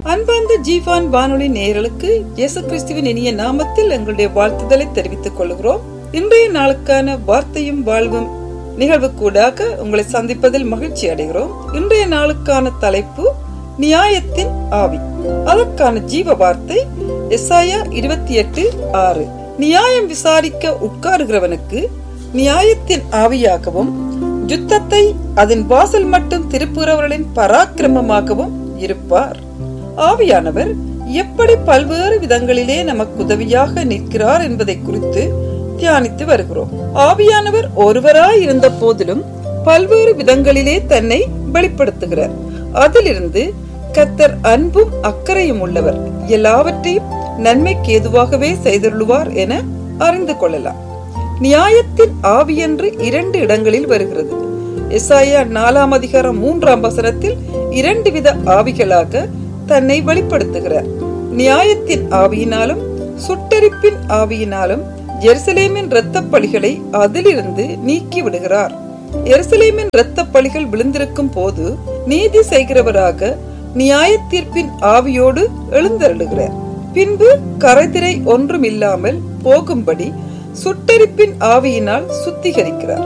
அன்பார்ந்த ஜீவான் வானொலி நேயர்களுக்கு இயேசு கிறிஸ்துவின் இனிய நாமத்தில் எங்களுடைய வாழ்த்துதலை தெரிவித்துக் கொள்கிறோம் இன்றைய நாளுக்கான வார்த்தையும் வாழ்வும் நிகழ்வுக்கூடாக உங்களை சந்திப்பதில் மகிழ்ச்சி அடைகிறோம் இன்றைய நாளுக்கான தலைப்பு நியாயத்தின் ஆவி அதற்கான ஜீவ வார்த்தை எஸ்ஐயா இருபத்தி எட்டு ஆறு நியாயம் விசாரிக்க உட்காருகிறவனுக்கு நியாயத்தின் ஆவியாகவும் யுத்தத்தை அதன் வாசல் மட்டும் திருப்புகிறவர்களின் பராக்கிரமமாகவும் இருப்பார் ஆவியானவர் எப்படி பல்வேறு விதங்களிலே நமக்கு உதவியாக நிற்கிறார் என்பதை குறித்து தியானித்து வருகிறோம் ஆவியானவர் ஒருவராய் இருந்த போதிலும் பல்வேறு விதங்களிலே தன்னை வெளிப்படுத்துகிறார் அதிலிருந்து கத்தர் அன்பும் அக்கறையும் உள்ளவர் எல்லாவற்றையும் நன்மைக்கு ஏதுவாகவே செய்துள்ளுவார் என அறிந்து கொள்ளலாம் நியாயத்தின் ஆவி என்று இரண்டு இடங்களில் வருகிறது எஸ்ஐயா நாலாம் அதிகாரம் மூன்றாம் வசனத்தில் இரண்டு வித ஆவிகளாக தன்னை வெளிப்படுத்துகிறார் நியாயத்தின் ஆவியினாலும் சுட்டரிப்பின் ஆவியினாலும் எருசலேமின் இரத்த பலிகளை அதிலிருந்து நீக்கி விடுகிறார் எருசலேமின் இரத்த பலிகள் விழுந்திருக்கும் போது நீதி செய்கிறவராக நியாய தீர்ப்பின் ஆவியோடு எழுந்தருளுகிறார் பின்பு கரைதிரை ஒன்றும் இல்லாமல் போகும்படி சுட்டரிப்பின் ஆவியினால் சுத்திகரிக்கிறார்